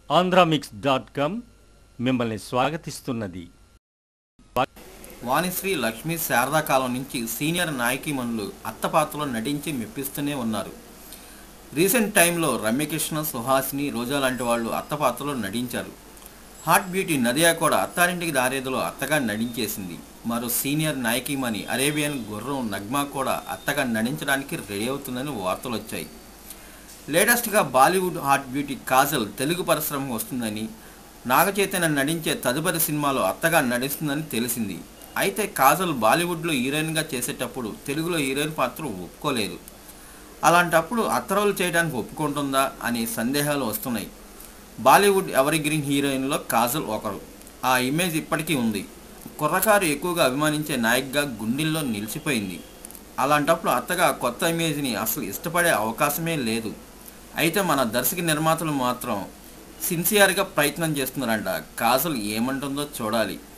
Andhramix dot com మిమ్మల్ని స్వాగతిస్తున్నది వాణిశ్రీ లక్ష్మి శారదా కాలం నుంచి senior నాయకీమణులు అత్త పాత్రలో నటించి మెప్పిస్తూనే ఉన్నారు రీసెంట్ టైంలో రమ్యకృష్ణ సుహాసిని రోజా లాంటి వాళ్ళు అత్త పాత్రలో నటించారు హాట్ బ్యూటీ నదియా కూడా అత్తారింటికి దారేదిలో అత్తగా నటించేసింది మరో సీనియర్ నాయకీమణి అరేబియన్ గుర్రం నగ్మా కూడా అత్తగా నటించడానికి రెడీ అవుతుందని వార్తలు వచ్చాయి లేటెస్ట్గా Bollywood hot beauty Kajal Telugu పరిశ్రమకు వస్తుందని నాగచైతన్య నటించే తదుపరి సినిమాలో అత్తగా నటిస్తుందని తెలిసింది అయితే కాజల్ బాలీవుడ్లో హీరోయిన్గా చేసేటప్పుడు తెలుగులో హీరోయిన్ పాత్ర ఒప్పుకోలేదు అలాంటప్పుడు అత్తరోలు చేయడానికి ఒప్పుకుంటుందా అనే సందేహాలు వస్తున్నాయి బాలీవుడ్ ఎవరి గ్రీన్ హీరోయిన్లో కాజల్ ఒకరు ఆ ఇమేజ్ ఇప్పటికీ ఉంది కుర్రకారు ఎక్కువగా అభిమానించే నాయక్గా గుండెల్లో నిలిచిపోయింది అలాంటప్పుడు అత్తగా కొత్త ఇమేజ్ని అసలు ఇష్టపడే అవకాశమే లేదు అయితే మన దర్శక నిర్మాతలు మాత్రం సిన్సియర్గా ప్రయత్నం చేస్తున్నారంట కాజల్ ఏమంటుందో చూడాలి